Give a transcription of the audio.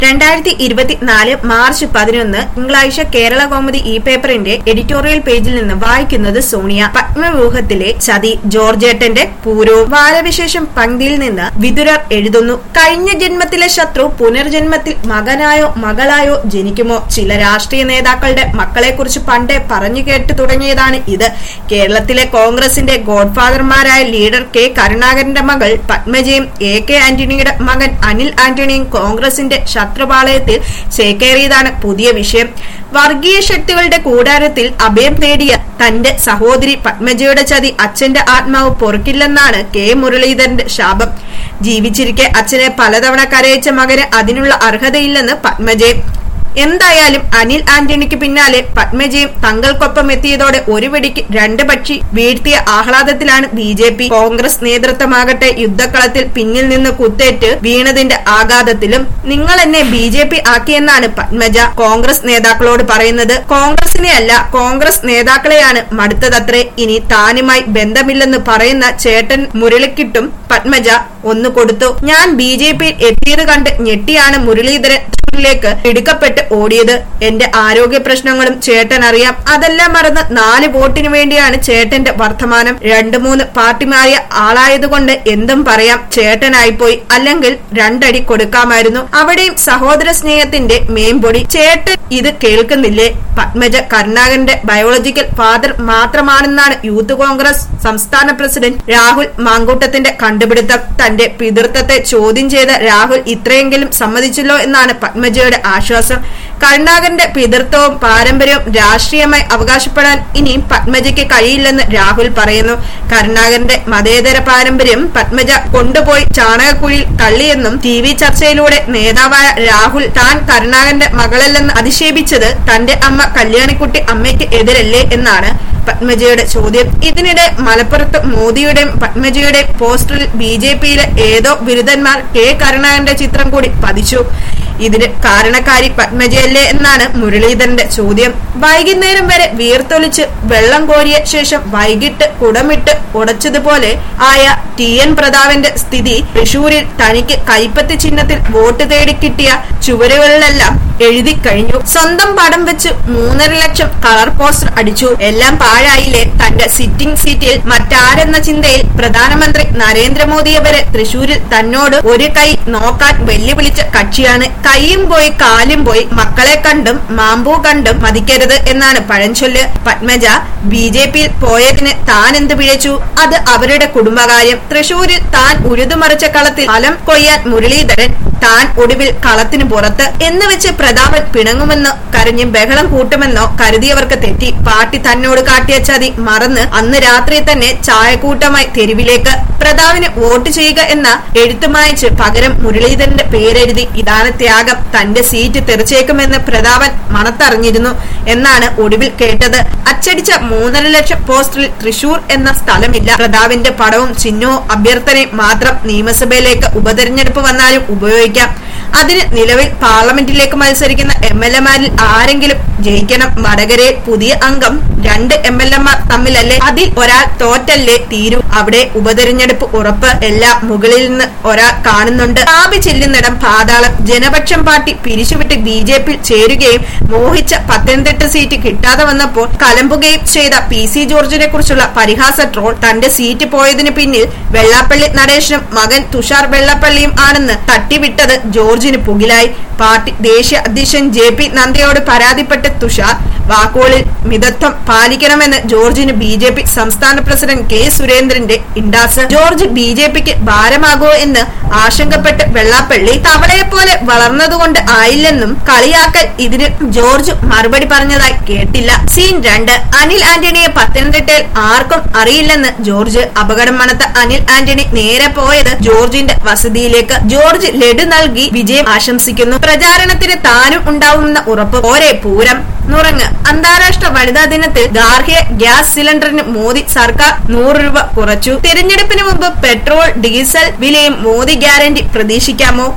രണ്ടായിരത്തി ഇരുപത്തിനാല് മാർച്ച് പതിനൊന്ന് തിങ്കളാഴ്ച കേരള കൗമുദി ഇ പേപ്പറിന്റെ എഡിറ്റോറിയൽ പേജിൽ നിന്ന് വായിക്കുന്നത് സോണിയ പത്മവ്യൂഹത്തിലെ ചതി ജോർജേട്ടന്റെ പൂരവും ബാലവിശേഷം പങ്ക്തിയിൽ നിന്ന് വിതുരർ എഴുതുന്നു കഴിഞ്ഞ ജന്മത്തിലെ ശത്രു പുനർജന്മത്തിൽ മകനായോ മകളായോ ജനിക്കുമോ ചില രാഷ്ട്രീയ നേതാക്കളുടെ മക്കളെക്കുറിച്ച് പണ്ടേ പറഞ്ഞു കേട്ട് തുടങ്ങിയതാണ് ഇത് കേരളത്തിലെ കോൺഗ്രസിന്റെ ഗോഡ്ഫാദർമാരായ ലീഡർ കെ കരുണാകരന്റെ മകൾ പത്മജയും എ കെ ആന്റണിയുടെ മകൻ അനിൽ ആന്റണിയും കോൺഗ്രസിന്റെ ശത്രുപാളയത്തിൽ ചേക്കേറിയതാണ് പുതിയ വിഷയം വർഗീയ ശക്തികളുടെ കൂടാരത്തിൽ അഭയം നേടിയ തന്റെ സഹോദരി പത്മജയുടെ ചതി അച്ഛന്റെ ആത്മാവ് പൊറുക്കില്ലെന്നാണ് കെ മുരളീധരന്റെ ശാപം ജീവിച്ചിരിക്കെ അച്ഛനെ പലതവണ കരയിച്ച മകന് അതിനുള്ള അർഹതയില്ലെന്ന് പത്മജയും എന്തായാലും അനിൽ ആന്റണിക്ക് പിന്നാലെ പത്മജയും തങ്ങൾക്കൊപ്പം എത്തിയതോടെ ഒരു വെടിക്ക് രണ്ട് പക്ഷി വീഴ്ത്തിയ ആഹ്ലാദത്തിലാണ് ബി ജെ പി കോൺഗ്രസ് നേതൃത്വമാകട്ടെ യുദ്ധക്കളത്തിൽ പിന്നിൽ നിന്ന് കുത്തേറ്റ് വീണതിന്റെ ആഘാതത്തിലും നിങ്ങൾ എന്നെ ബി ജെ പി ആക്കിയെന്നാണ് പത്മജ കോൺഗ്രസ് നേതാക്കളോട് പറയുന്നത് കോൺഗ്രസിനെ അല്ല കോൺഗ്രസ് നേതാക്കളെയാണ് മടുത്തതത്രേ ഇനി താനുമായി ബന്ധമില്ലെന്ന് പറയുന്ന ചേട്ടൻ മുരളിക്കിട്ടും പത്മജ ഒന്ന് കൊടുത്തു ഞാൻ ബി ജെ പിയിൽ എത്തിയത് കണ്ട് ഞെട്ടിയാണ് മുരളീധരൻ ിലേക്ക് ഇടുക്കപ്പെട്ട് ഓടിയത് എന്റെ ആരോഗ്യ പ്രശ്നങ്ങളും ചേട്ടൻ അറിയാം അതെല്ലാം മറന്ന് നാല് വോട്ടിനു വേണ്ടിയാണ് ചേട്ടന്റെ വർത്തമാനം രണ്ടു മൂന്ന് പാർട്ടി മാറിയ ആളായതുകൊണ്ട് എന്തും പറയാം ചേട്ടനായിപ്പോയി അല്ലെങ്കിൽ രണ്ടടി കൊടുക്കാമായിരുന്നു അവിടെയും സഹോദര സ്നേഹത്തിന്റെ മേമ്പൊടി ചേട്ടൻ ഇത് കേൾക്കുന്നില്ലേ പത്മജ കരുണാകരന്റെ ബയോളജിക്കൽ ഫാദർ മാത്രമാണെന്നാണ് യൂത്ത് കോൺഗ്രസ് സംസ്ഥാന പ്രസിഡന്റ് രാഹുൽ മാങ്കൂട്ടത്തിന്റെ കണ്ടുപിടുത്തം തന്റെ പിതൃത്വത്തെ ചോദ്യം ചെയ്ത രാഹുൽ ഇത്രയെങ്കിലും സമ്മതിച്ചല്ലോ എന്നാണ് പത്മജയുടെ ആശ്വാസം കരുണാകരന്റെ പിതൃത്വവും പാരമ്പര്യവും രാഷ്ട്രീയമായി അവകാശപ്പെടാൻ ഇനിയും പത്മജയ്ക്ക് കഴിയില്ലെന്ന് രാഹുൽ പറയുന്നു കരുണാകരന്റെ മതേതര പാരമ്പര്യം പത്മജ കൊണ്ടുപോയി ചാണകക്കുഴിയിൽ തള്ളിയെന്നും ടി വി ചർച്ചയിലൂടെ നേതാവായ രാഹുൽ താൻ കരുണാകരന്റെ മകളല്ലെന്ന് അധിക്ഷേപിച്ചത് തന്റെ അമ്മ കല്യാണിക്കുട്ടി അമ്മയ്ക്ക് എതിരല്ലേ എന്നാണ് പത്മജയുടെ ചോദ്യം ഇതിനിടെ മലപ്പുറത്ത് മോദിയുടെയും പത്മജയുടെയും പോസ്റ്ററിൽ ബി ജെ പിയിലെ ഏതോ ബിരുദന്മാർ കെ കരുണാകരന്റെ ചിത്രം കൂടി പതിച്ചു ഇതിന് കാരണക്കാരി പത്മജയല്ലേ എന്നാണ് മുരളീധരന്റെ ചോദ്യം വൈകുന്നേരം വരെ വീർത്തൊലിച്ച് വെള്ളം കോരിയ ശേഷം വൈകിട്ട് കുടമിട്ട് ഉടച്ചതുപോലെ ആയ ടി എൻ പ്രതാപന്റെ സ്ഥിതി തൃശൂരിൽ തനിക്ക് കൈപ്പത്തി ചിഹ്നത്തിൽ വോട്ട് തേടി കിട്ടിയ ചുവരുകളിലെല്ലാം എഴുതി കഴിഞ്ഞു സ്വന്തം പടം വെച്ച് മൂന്നര ലക്ഷം കളർ പോസ്റ്റർ അടിച്ചു എല്ലാം പാഴായില്ലേ തന്റെ സിറ്റിംഗ് സീറ്റിൽ മറ്റാരെന്ന ചിന്തയിൽ പ്രധാനമന്ത്രി നരേന്ദ്രമോദിയെ വരെ തൃശൂരിൽ തന്നോട് ഒരു കൈ നോക്കാൻ വെല്ലുവിളിച്ച കക്ഷിയാണ് കൈയും പോയി കാലും പോയി മക്കളെ കണ്ടും മാമ്പൂ കണ്ടും മതിക്കരുത് എന്നാണ് പഴഞ്ചൊല്ല് പത്മജ ബി ജെ പിയിൽ പോയതിന് താൻ എന്ത് പിഴച്ചു അത് അവരുടെ കുടുംബകാര്യം തൃശൂരിൽ താൻ ഉഴുതുമറിച്ച കളത്തിൽ ഫലം കൊയ്യാൻ മുരളീധരൻ താൻ ഒടുവിൽ കളത്തിന് പുറത്ത് എന്ന് വെച്ച് പ്രതാപൻ പിണങ്ങുമെന്നോ കരഞ്ഞ് ബഹളം കൂട്ടുമെന്നോ കരുതിയവർക്ക് തെറ്റി പാർട്ടി തന്നോട് കാട്ടിയ ചതി മറന്ന് അന്ന് രാത്രി തന്നെ ചായക്കൂട്ടമായി തെരുവിലേക്ക് പ്രതാപിന് വോട്ട് ചെയ്യുക എന്ന എഴുത്തുമായച്ച് പകരം മുരളീധരന്റെ പേരെഴുതി ഇതാണ് ത്യാഗം തന്റെ സീറ്റ് തെറിച്ചേക്കുമെന്ന് പ്രതാപൻ മണത്തറിഞ്ഞിരുന്നു എന്നാണ് ഒടുവിൽ കേട്ടത് അച്ചടിച്ച മൂന്നര ലക്ഷം പോസ്റ്ററിൽ തൃശൂർ എന്ന സ്ഥലമില്ല പ്രതാപിന്റെ പടവും ചിഹ്നവും അഭ്യർത്ഥനയും മാത്രം നിയമസഭയിലേക്ക് ഉപതെരഞ്ഞെടുപ്പ് വന്നാലും ഉപയോഗിക്കാം അതിന് നിലവിൽ പാർലമെന്റിലേക്ക് മത്സരിക്കുന്ന എം എൽ എമാരിൽ ആരെങ്കിലും ജയിക്കണം വടകരയിൽ പുതിയ അംഗം രണ്ട് എം എൽ എമാർ തമ്മിലല്ലേ അതിൽ ഒരാൾ തോറ്റല്ലേ തീരൂ അവിടെ ഉപതെരഞ്ഞെടുപ്പ് ഉറപ്പ് എല്ലാം മുകളിൽ നിന്ന് ഒരാൾ കാണുന്നുണ്ട് കാവി ചെല്ലുന്നിടം പാതാളം ജനപക്ഷം പാർട്ടി പിരിച്ചുവിട്ട് ബി ജെ പി ചേരുകയും മോഹിച്ച പത്തനംതിട്ട സീറ്റ് കിട്ടാതെ വന്നപ്പോൾ കലമ്പുകയും ചെയ്ത പി സി ജോർജിനെ കുറിച്ചുള്ള പരിഹാസ ട്രോൾ തന്റെ സീറ്റ് പോയതിനു പിന്നിൽ വെള്ളാപ്പള്ളി നടേശനും മകൻ തുഷാർ വെള്ളപ്പള്ളിയും ആണെന്ന് തട്ടിവിട്ടത് ജോർജിന് പുകിലായി പാർട്ടി ദേശീയ അധ്യക്ഷൻ ജെ പി നന്ദയോട് പരാതിപ്പെട്ട തുഷാർ വാക്കുകളിൽ മിതത്വം പാലിക്കണമെന്ന് ജോർജിന് ബി ജെ പി സംസ്ഥാന പ്രസിഡന്റ് കെ സുരേന്ദ്രന്റെ ഇൻഡാസ് ജോർജ് ബി ജെ പിക്ക് ഭാരമാകോ എന്ന് ആശങ്കപ്പെട്ട് വെള്ളാപ്പള്ളി തവളയെപ്പോലെ വളർന്നതുകൊണ്ട് ആയില്ലെന്നും കളിയാക്കൽ ഇതിന് ജോർജ് മറുപടി പറഞ്ഞതായി കേട്ടില്ല സീൻ രണ്ട് അനിൽ ആന്റണിയെ പത്തനംതിട്ടയിൽ ആർക്കും അറിയില്ലെന്ന് ജോർജ് അപകടം മണത്ത അനിൽ ആന്റണി നേരെ പോയത് ജോർജിന്റെ വസതിയിലേക്ക് ജോർജ് ലഡു നൽകി വിജയം ആശംസിക്കുന്നു പ്രചാരണത്തിന് താനും ഉണ്ടാവുമെന്ന ഉറപ്പ് ഓരേ പൂരം നുറങ്ങ് അന്താരാഷ്ട്ര വനിതാ ദിനത്തിൽ ഗാർഹിക ഗ്യാസ് സിലിണ്ടറിന് മോദി സർക്കാർ നൂറ് രൂപ കുറച്ചു തിരഞ്ഞെടുപ്പിന് മുമ്പ് പെട്രോൾ ഡീസൽ വിലയും മോദി ഗ്യാരണ്ടി പ്രതീക്ഷിക്കാമോ